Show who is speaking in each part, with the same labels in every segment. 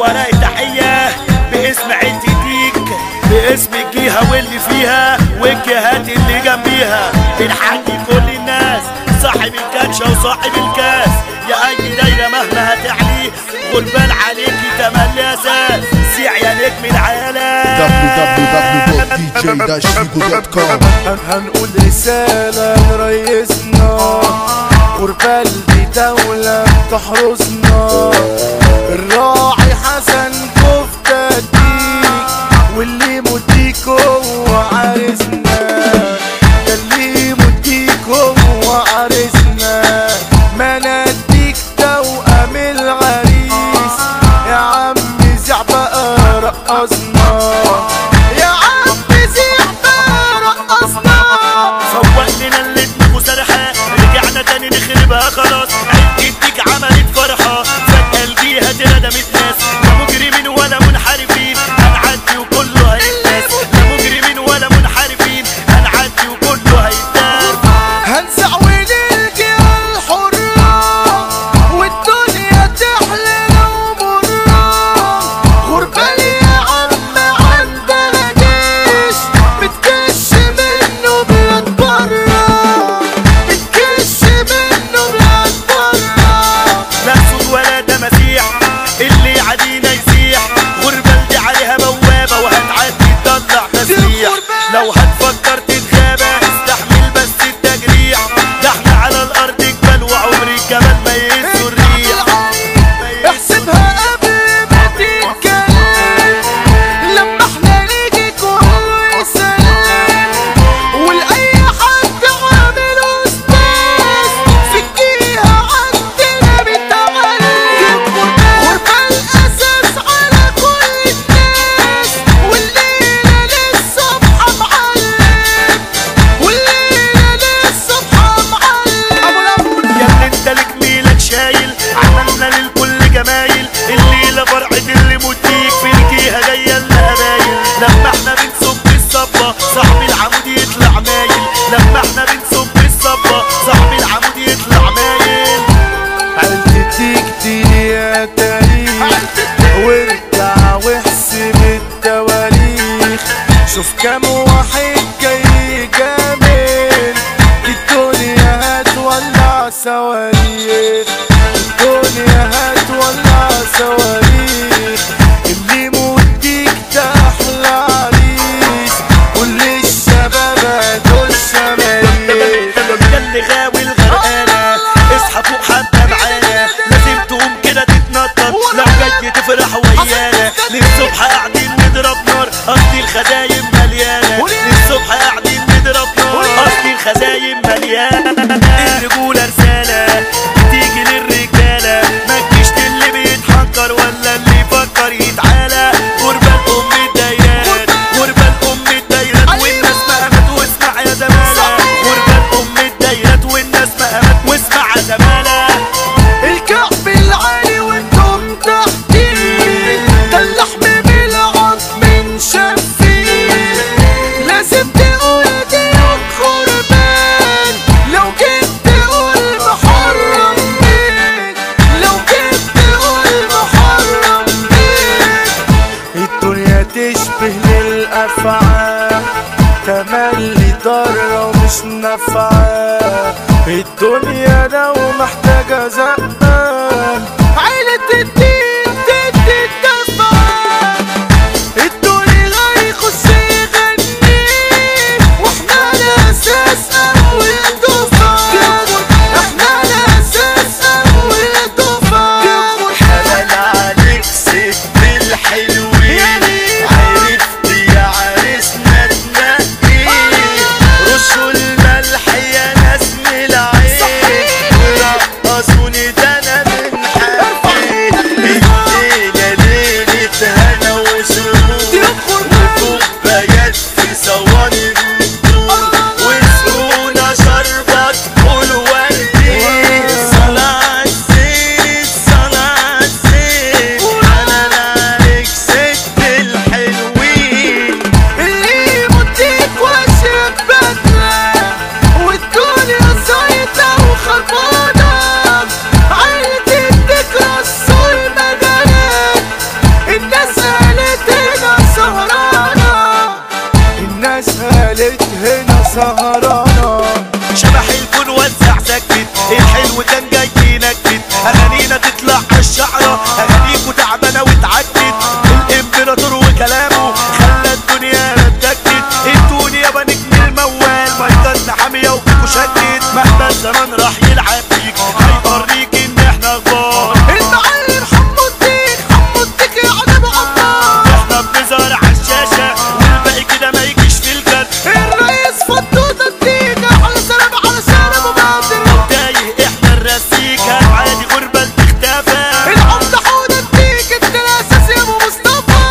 Speaker 1: ورق تحية باسم عيلتي ديك باسم الجهة واللي فيها والجهات اللي جنبيها بنحيي كل الناس صاحب الكاتشة وصاحب الكاس يا اي دايرة مهما هتعلي غربال عليكي تملي اساس سيع يا نجم العالم
Speaker 2: www.dj-figo.com
Speaker 3: هن- هنقول رسالة لرئيسنا غربال دي دولة تحرسنا الراعي حسن كفتة ديك واللي مديك هو عارسنا ده اللي مديك هو عارسنا ما نديك توأم العريس يا عم زع بقى رقصنا يا عم زع بقى رقصنا
Speaker 1: فوق لنا اللي دماغه سرحة رجعنا تاني نخربها خلاص عدتك عملت فرحة فجأة الجيهة ردمت ناس لا مجرمين ولا منحرفين هنعدي وكله هيتناس لا مجرمين ولا منحرفين هنعدي وكله هيتناس
Speaker 3: هنزع ونلقى الحرة والدنيا تحلى ومرة غربال يا عم عندنا جيش بتكش منه بلاد برا بتكش منه بلاد برا
Speaker 1: لا صوت ولا تماسيح اللي عدينا يسيح غربة دي عليها بوابة وهتعدي تطلع تسريح لو هتفكر تتغابى استحمل بس التجريح ده احنا على الارض جبال وعمري كمان ما يهزوا الريح
Speaker 3: احسبها قبل ما تتكلم لما احنا نيجي كله يسلم ولأي حد عامل استاذ في الجهة عندنا بتعلم غربة الأساس على كل الناس والليلة للصبح معلم والليلة للصبح معلم
Speaker 1: يا اللي انت لك ميلك شايل عملنا للكل جمايل الليلة فرحة اللي مديك في الجهة جاية القبايل لما احنا بنصب الصبة صاحب العمود يطلع مايل لما احنا بنصب الصبة صاحب العمود يطلع مايل
Speaker 3: عيلتك دي يا تاريخ وارجع واحسب التواريخ شوف كم واحد جاي جامل دي الدنيا هتولع صواريخ الدنيا هتولع صواريخ اللي موديك ده احلى عريس كل الشباب دول شماليخ
Speaker 1: ياللي غاوي الغرقانة اصحى فوق حتى معانا لازم تقوم كده تتنطط لو جاي تفرح ويانا للصبح قاعدين نضرب نار قصدي الخزايم مليانة للصبح قاعدين نضرب نار قصدي الخزايم مليانة الرجولة رسالة بتيجي للرجالة ما تجيش اللي بيتحنكر ولا اللي يفكر يتعالى غربة الأم الدايرات غربة الأم الدايرات والناس مقامات واسمع يا زمالة غربة الأم الدايرات والناس مقامات واسمع يا زمالة
Speaker 3: الكعب العالي وانتم تحتيه ده اللحم بالعظم من شفيه لازم تقول دي قربان لو جيت تقول محرم بيك لو جيت تقول محرم بيك الدنيا تشبه للأفعال تملي ضارة ومش نافعة الدنيا لو محتاجة زقان عيلة الدين تدي الدفعة الدنيا لا يخش يغني واحنا الأساس أول دفعة احنا الأساس أول دفعة
Speaker 1: حلال عليك ست الحلوين عرفت يا عريسنا تنقي رشوا الملح يا ناس من العين ورقصوني الزمان راح يلعب فيك هيوريك ان احنا كبار
Speaker 3: المعلم حمو الديك حمو الديك يا عدم عمار
Speaker 1: احنا بنظهر على الشاشة والباقي كده ما يجيش في الجد
Speaker 3: الرئيس فضوط الديك على سلام على سلام وبادر
Speaker 1: تايه احنا الرسيكة عادي غربة تختفى
Speaker 3: العمدة حود الديك انت الاساس يا ابو مصطفى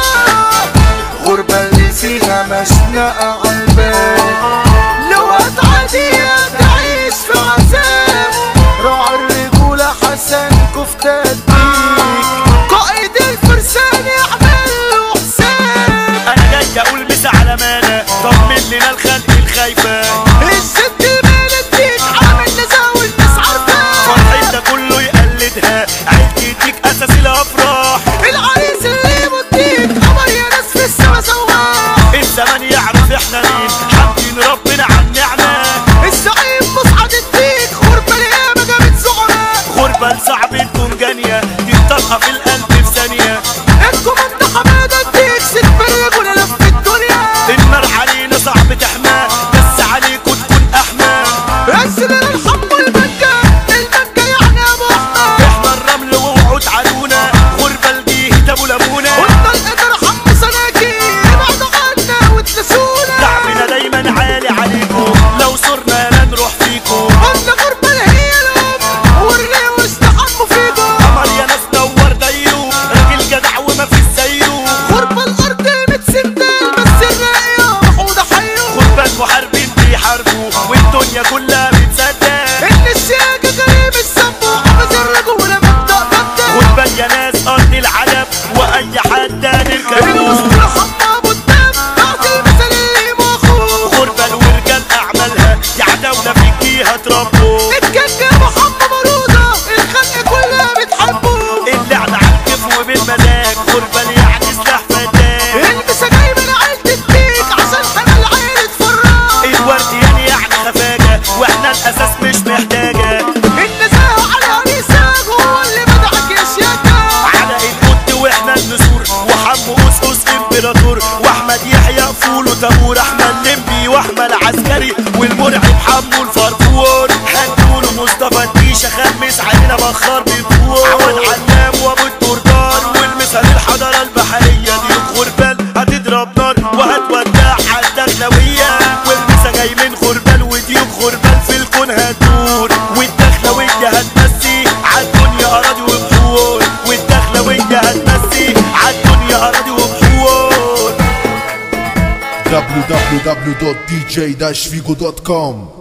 Speaker 3: غربة اللي فيها مشنقة عالبال لو هتعديها تعيش في عذاب راعي الرجولة حسن كفتة الديك قائد الفرسان يعمل له حساب
Speaker 1: انا جاي اقول مسا على مانا طمن لنا الخلق الخايفة
Speaker 3: الست المال الديك عامل نزاع والناس عارفاه
Speaker 1: فرحتنا كله يقلدها عيلتي تديك اساس الافراح
Speaker 3: العريس اللي مديك قمر يا ناس في السما سواح
Speaker 1: الزمان يعرف احنا مين حامدين ربنا على النعمة
Speaker 3: الزعيم مصعد الديك غربة اليابة جابت زعماء
Speaker 1: غربة لصعب تكون جانية دي طلقة في القلب في ثانية
Speaker 3: الكوماندو حمادة الديك ست بالرجولة لف الدنيا
Speaker 1: النار علينا صعب تحماه بس عليكوا تكون احمى
Speaker 3: اسم الحم والمكة المكة يعني ابو احمد
Speaker 1: احنا الرمل ووعود علونا غربة الجيه ابو لمونة
Speaker 3: قلنا القدر حم سناكي ابعدوا عنا وتنسونا
Speaker 1: دعمنا دايما عالي عليكم لو صرنا لا نروح فيكم
Speaker 3: قلنا غربة هي الام والري واستحموا فيكم
Speaker 1: قمر يا ناس نور دايرو راجل جدع وما في زيه
Speaker 3: غربة الارض متسندل بس الراقية محمودة حيو
Speaker 1: غربة المحاربين بيحاربوا والدنيا كلها بتصدق
Speaker 3: ان السياجة قريب السب وحافظ الرجولة مبدأ مبدأ
Speaker 1: غربة يا ناس ارض العجب واي حد نركبه
Speaker 3: المسطرة حمام والدم بعد المثل اللي مخوف
Speaker 1: غربة الورجال اعمالها يا عداولة في الجيهة تربوا
Speaker 3: الكنكة محمد مرودة الخلق كلها بتحبه
Speaker 1: اللعب على الكيف وبالمزاج غربة اللي يعني سلاح فتاك
Speaker 3: المسا جاي من عيلة الديك عشان انا العيلة اتفرج
Speaker 1: الورد يعني يعني خفاجة واحنا الاساس مش محتاجة
Speaker 3: النزاهة على نيسان هو اللي بدعك يا شياكة
Speaker 1: على القد واحنا النسور وحمو اسقس امبراطور واحمد يحيى فول وتامور احمد لمبي واحمد عسكري والمرعب حمو الفرفور هنقول مصطفى الديشه خمس علينا بخار بفور عوض علام وابو الدردار والمثال الحضاره البحريه دي غربال هتضرب نار وهتودع على الدخلويه والمسا جاي من غربال وديوب غربال في الكون هتدور والدخلويه هتمسي عالدنيا اراضي وبحور والدخلويه هتمسي عالدنيا اراضي وبحور
Speaker 2: www.dj-figo.com